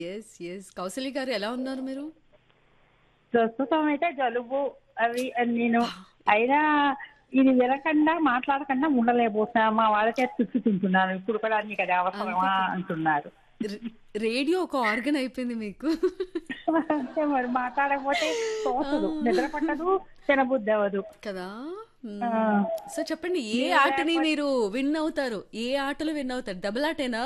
Yes. Yes. Kaushalya గారు ఎలా ఉన్నారు మీరు? ప్రస్తుతం అయితే జలుబు అవి నేను అయినా ఇది వినకుండా మాట్లాడకుండా ఉండలేకపోతున్నా మా వాళ్ళ చేత తిట్లు తింటున్నాను ఇప్పుడు కూడా నీకు అది అవసరమా అంటున్నారు రే రేడియో ఒక ఆర్గన్ అయిపోయింది మీకు. అంతే మరి మాట్లాడకపోతే తోచదు నిద్ర పట్టదు తినబుద్ధి అవ్వదు కదా! హ్మ్. ఆ. సో చెప్పండి ఏ మీరు ఆటని లేకపోతే- మీరు విన్ అవుతారు? ఏ ఆటలో విన్ అవుతారు? డబుల్ ఆటేనా?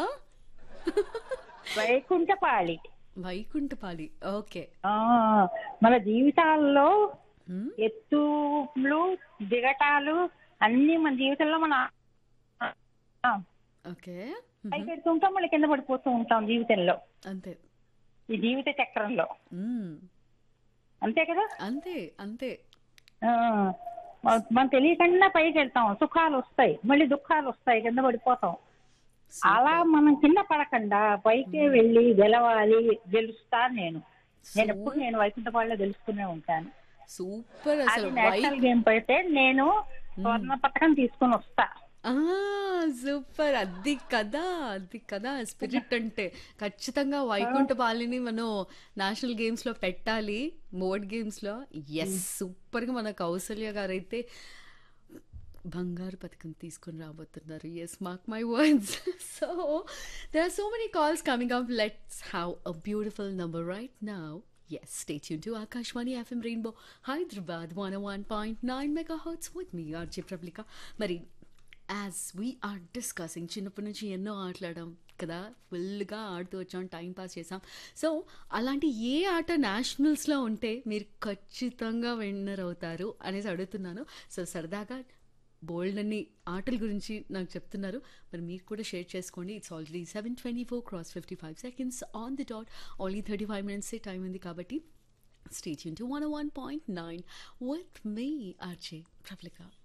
వైకుంఠపాళి వైకుంఠపాళి. ఓకే. ఆ, మన జీవితాల్లో హ్మ్. ఎత్తులు దిగటాలు అన్ని మన జీవితంలో మన ఆ, ఓకే. పై హుహు. పెడుతుంటాం మళ్ళీ కింద పడిపోతూ ఉంటాం జీవితంలో అంతే. ఈ జీవిత చక్రంలో హ్మ్. అంతే కదా అంతే. అంతే. ఆ, మ- మనం తెలియకుండా పైకి వెళ్తాం సుఖాలు వస్తాయి మళ్ళీ దుఃఖాలు వస్తాయి కింద పడిపోతాం అలా సూపర్. మనం కింద పడకుండా పైకి వెళ్ళి గెలవాలి గెలుస్తా నేను నేను సూ ఎప్పుడు నేను వైకుంఠపాళ్ళలో గెలుస్తూనే ఉంటాను సూపర్ అది అసలు వై నేషనల్ గేమ్ అయితే నేను స్వర్ణ పథకం తీసుకొని వస్తా ఆ! సూపర్. అది కదా! అది కదా! స్పిరిట్ అంటే. ఖచ్చితంగా వైకుంఠపాళిని మనం నేషనల్ గేమ్స్‌లో పెట్టాలి. బోర్డ్ గేమ్స్‌లో. యెస్. సూపర్‌గా మన కౌసల్య గారైతే బంగారు పథకం తీసుకొని రాబోతున్నారు. Yes. Mark my words. So there are so many calls coming up. Let's have a beautiful number right now. Yes, stay tuned to Akashwani FM Rainbow Hyderabad 101.9 megahertz with me, RJ Prablika. మరి as we are discussing చిన్నప్పటి నుంచి ఎన్నో ఆటలాడాం కదా ఫుల్గా ఆడుతూ వచ్చాం time pass చేసాం so అలాంటి ఏ ఆట నేషనల్స్లో ఉంటే మీరు ఖచ్చితంగా విన్నర్ అవుతారు అనేసి అడుగుతున్నాను సో సరదాగా బోల్డ్ అన్ని ఆటల గురించి నాకు చెప్తున్నారు మరి మీరు కూడా షేర్ చేసుకోండి it's already seven twenty four cross fifty five seconds on the dot only thirty five మినిట్సే టైం ఉంది కాబట్టి స్టేట్ యూన్ to one one point nine with మీ ఆర్జే ప్రఫ్లికా